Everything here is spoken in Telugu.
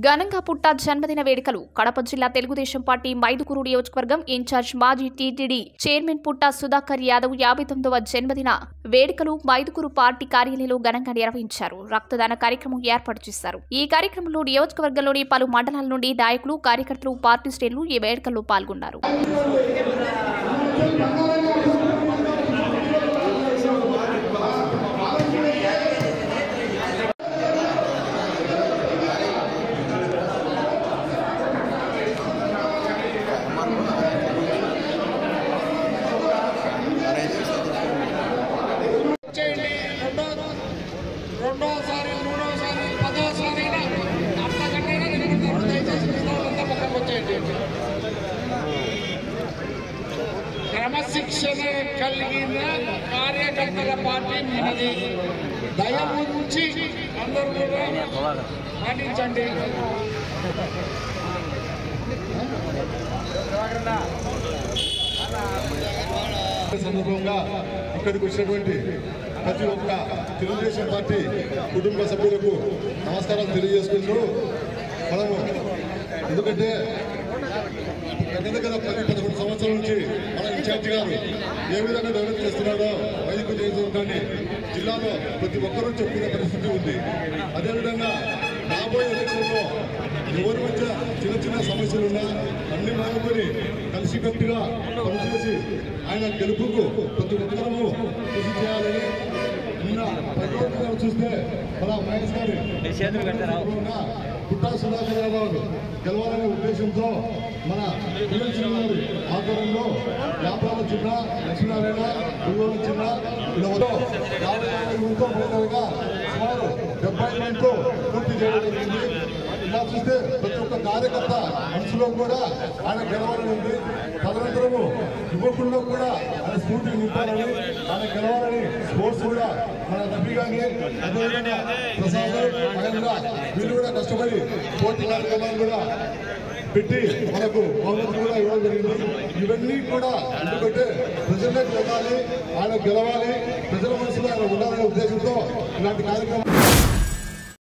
ఘనంగా పుట్ట జన్మదిన వేడుకలు కడప జిల్లా తెలుగుదేశం పార్టీ మైదుకూరు నియోజకవర్గం ఇన్ఛార్జ్ మాజీ టీటీడీ చైర్మన్ పుట్ట సుధాకర్ యాదవ్ యాభై తొమ్మిదవ జన్మదిన వేడుకలు మైదుకూరు పార్టీ కార్యాలయంలో ఘనంగా నిర్వహించారు రక్తదాన కార్యక్రమం ఏర్పాటు చేశారు ఈ కార్యక్రమంలో నియోజకవర్గంలోని పలు మండలాల నుండి నాయకులు కార్యకర్తలు పార్టీ శ్రేణులు ఈ వేడుకల్లో పాల్గొన్నారు చేయండి రెండో రెండోసారి మూడోసారి పదోసారి అంతకంటే నిలబడతారు దయచేసి మిగతా వాళ్ళంతా పక్కకు వచ్చేయండి క్రమశిక్షణ కలిగిన కార్యకర్తల పార్టీ మనది దయ ఉంచి అందరూ కూడా పాటించండి సందర్భంగా ఇక్కడికి వచ్చినటువంటి ప్రతి ఒక్క తెలుగుదేశం పార్టీ కుటుంబ సభ్యులకు నమస్కారాలు తెలియజేసుకుంటూ మనము ఎందుకంటే దగ్గర దగ్గర పది పదకొండు సంవత్సరాల నుంచి మన ఇన్ఛార్జి గారు ఏ విధంగా డెవలప్ చేస్తున్నాడో వైదిక నియోజకవర్గాన్ని జిల్లాలో ప్రతి ఒక్కరూ చెప్పుకునే పరిస్థితి ఉంది అదేవిధంగా రాబోయే ఎలక్షన్లో ఎవరి మధ్య చిన్న చిన్న సమస్యలు ఉన్నా అన్ని మానుకొని కలిసికట్టుగా పనిచేసి ఆయన గెలుపుకు ప్రతి ఒక్కరము కృషి చేయాలని నిన్న ప్రజలు చూస్తే మన మహేష్ గారి ఉన్న పుట్టా సుధాకర్ యాదవ్ గెలవాలనే ఉద్దేశంతో మన పిల్లల గారి ఆధ్వర్యంలో వ్యాపార చిన్న లక్ష్మీనారాయణ పుల్లూరు చిన్న ఇలా యాభై యాభై మందితో పోయినగా సుమారు డెబ్బై మందితో పూర్తి చేయడం జరిగింది ఇలా చూస్తే ప్రతి ఒక్క కార్యకర్త మనసులో కూడా ఆయన గెలవాలని ఉంది తదనంతరము యువకుల్లో కూడా ఆయన స్ఫూర్తిని నింపాలని ఆయన గెలవాలని స్పోర్ట్స్ కూడా మన రవి గారిని అదేవిధంగా ప్రసాద్ మహేంద్ర వీళ్ళు కూడా కష్టపడి పోటీ కార్యక్రమాలు కూడా పెట్టి మనకు బహుమతులు కూడా ఇవ్వడం జరిగింది ఇవన్నీ కూడా ఎందుకంటే ప్రజల్లోకి వెళ్ళాలి ఆయన గెలవాలి ప్రజల మనసులో ఆయన ఉండాలనే ఉద్దేశంతో ఇలాంటి కార్యక్రమం